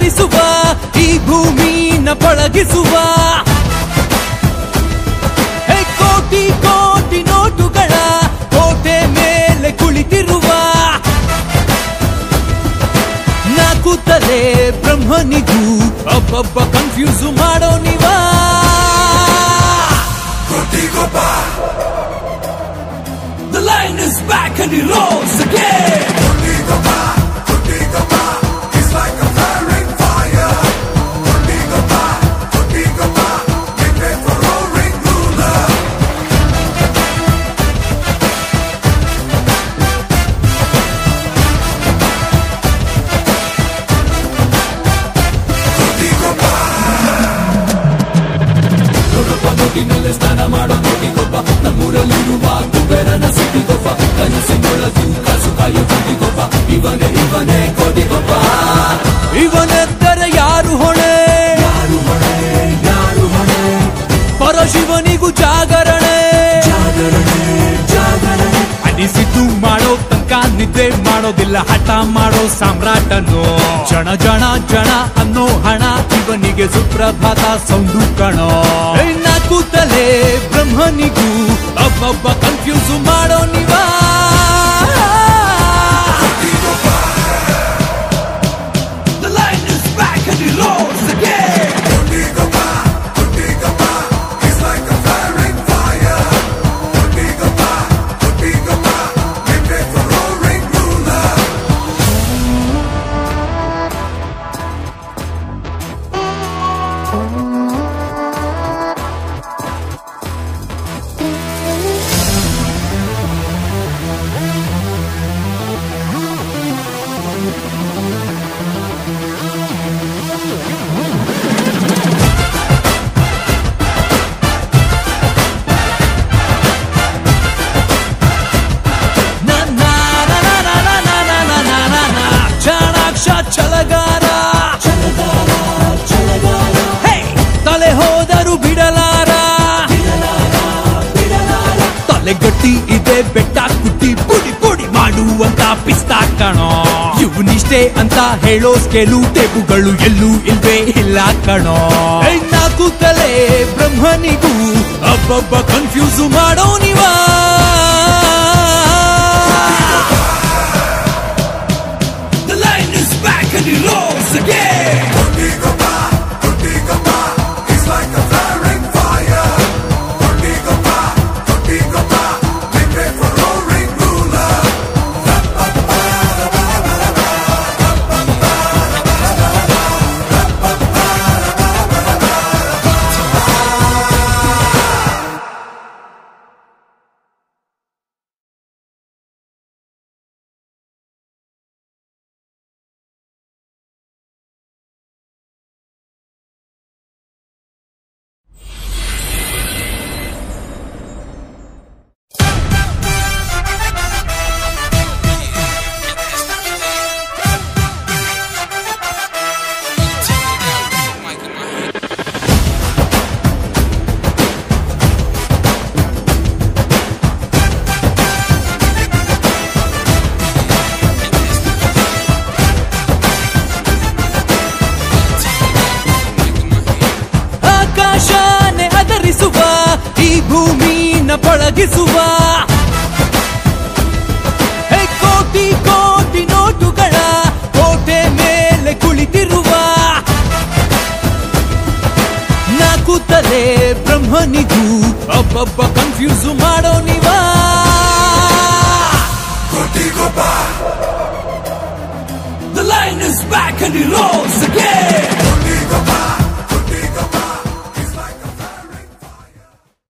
ಅದರಿಸುವ ಈ ಭೂಮಿನ ಪಳಗಿಸುವ ಹೇ ಕೋಟಿ ಕೋಟಿ ನೋಟುಗಳ ಕೋಟೆ ಮೇಲೆ ಕುಳಿತಿರುವ ನಾಲ್ಕು ತಲೆ ಬ್ರಹ್ಮನಿಗೂ ಒಬ್ಬೊಬ್ಬ ಕನ್ಫ್ಯೂಸ್ ಮಾಡೋ ನೀವಾ The line is back and he rolls again. ಇವನೆದ್ದರೆ ಯಾರು ಹೊಣೆ ಪರಶಿವನಿಗೂ ಜಾಗರಣೆ ಅನಿಸಿದ್ದು ಮಾಡೋ ತನಕ ನಿದ್ದೆ ಮಾಡೋದಿಲ್ಲ ಹಠ ಮಾಡೋ ಸಾಮ್ರಾಟನು ಜನ ಜನ ಜನ ಅನ್ನೋ ಹಣ ಇವನಿಗೆ ಸುಪ್ರಭಾತ ಸೌಂಡು ಕಣೋ ಏ ನಾಲ್ಕು ತಲೆ ಬ್ರಹ್ಮನಿಗೂ ಒಬ್ಬೊಬ್ಬ ಕನ್ಫ್ಯೂಸ್ ಮಾಡೋ ನೀವಾ The line is back and he rolls again. Na na na na na na na na na na na na ಚಾಣಾಕ್ಷ ಛಲಗಾರ ಹೇ! ತಲೆ ಹೋದರು ಬಿಡಲಾರ ತಲೆ ಗಟ್ಟಿ ಇದೆ ಬೆಟ್ಟ ಕುಟ್ಟಿ ಪುಡಿ ಪುಡಿ ಮಾಡುವಂತ ಪಿಸ್ತಾ ಕಣೋ ಇವನಿಷ್ಟೇ ಅಂತ ಹೇಳೋ ಸ್ಕೇಲು ಟೇಬುಗಳು ಎಲ್ಲೂ ಇಲ್ವೇ ಇಲ್ಲ ಕಣೋ ಏ ನಾಲ್ಕು ತಲೆ ಬ್ರಹ್ಮನಿಗೂ ಒಬ್ಬೊಬ್ಬ ಕನ್ಫ್ಯೂಸ್ ಮಾಡೋ ನೀವಾ The line is back and he rolls again. ಆಕಾಶನೆ ಅದರಿಸುವ ಈ ಭೂಮಿನ ಪಳಗಿಸುವ ಹೇ ಕೋಟಿ ಕೋಟಿ ನೋಟುಗಳ ಕೋಟೆ ಮೇಲೆ ಕುಳಿತಿರುವ ನಾಲ್ಕು ತಲೆ ಬ್ರಹ್ಮನಿಗೂ ಒಬ್ಬೊಬ್ಬ ಕನ್ಫ್ಯೂಸ್ ಮಾಡೋ ನೀವು